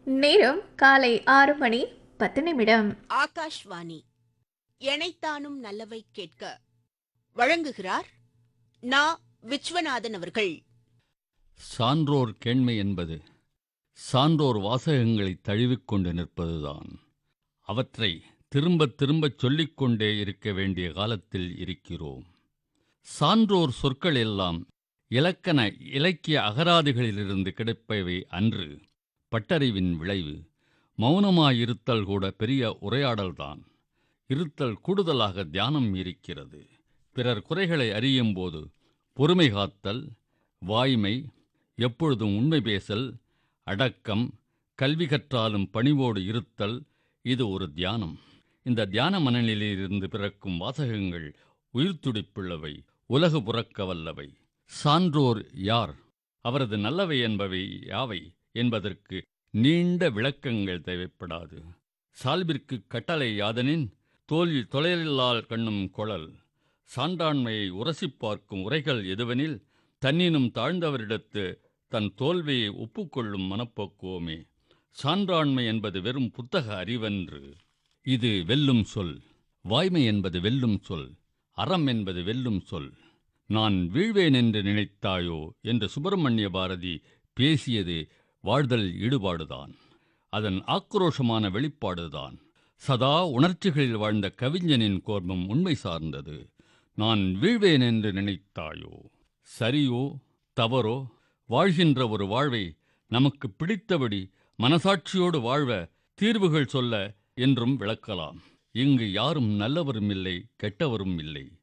நேரம் காலை ஆறு மணி பத்து நிமிடம் ஆகாஷ்வாணி எனைத்தானும் நல்லவை கேட்க வழங்குகிறார் நா விஸ்வநாதன் அவர்கள் சான்றோர் கேண்மை என்பது சான்றோர் வாசகங்களை தழுவிக்கொண்டு நிற்பதுதான் அவற்றை திரும்பத் திரும்பச் சொல்லிக்கொண்டே இருக்க வேண்டிய காலத்தில் இருக்கிறோம் சான்றோர் சொற்கள் எல்லாம் இலக்கண இலக்கிய அகராதிகளிலிருந்து கிடைப்பவை அன்று பட்டறிவின் விளைவு மௌனமாயிருத்தல் கூட பெரிய உரையாடல்தான் இருத்தல் கூடுதலாக தியானம் இருக்கிறது பிறர் குறைகளை அறியும்போது பொறுமை காத்தல் வாய்மை எப்பொழுதும் உண்மை பேசல் அடக்கம் கல்வி கற்றாலும் பணிவோடு இருத்தல் இது ஒரு தியானம் இந்த தியான மனநிலையிலிருந்து பிறக்கும் வாசகங்கள் உயிர்த்துடிப்புள்ளவை உலகு புறக்க வல்லவை சான்றோர் யார் அவரது நல்லவை என்பவை யாவை என்பதற்கு நீண்ட விளக்கங்கள் தேவைப்படாது சால்பிற்கு கட்டளை யாதனின் தோல்வி தொலையில்லால் கண்ணும் கொழல் சான்றாண்மையை உரசிப் பார்க்கும் உரைகள் எதுவெனில் தன்னினும் தாழ்ந்தவரிடத்து தன் தோல்வியை ஒப்புக்கொள்ளும் மனப்போக்குவமே சான்றாண்மை என்பது வெறும் புத்தக அறிவன்று இது வெல்லும் சொல் வாய்மை என்பது வெல்லும் சொல் அறம் என்பது வெல்லும் சொல் நான் வீழ்வேன் என்று நினைத்தாயோ என்று சுப்பிரமணிய பாரதி பேசியது வாழ்தல் ஈடுபாடுதான் அதன் ஆக்ரோஷமான வெளிப்பாடுதான் சதா உணர்ச்சிகளில் வாழ்ந்த கவிஞனின் கோர்மம் உண்மை சார்ந்தது நான் வீழ்வேன் என்று நினைத்தாயோ சரியோ தவறோ வாழ்கின்ற ஒரு வாழ்வை நமக்கு பிடித்தபடி மனசாட்சியோடு வாழ்வ தீர்வுகள் சொல்ல என்றும் விளக்கலாம் இங்கு யாரும் நல்லவரும் இல்லை கெட்டவரும் இல்லை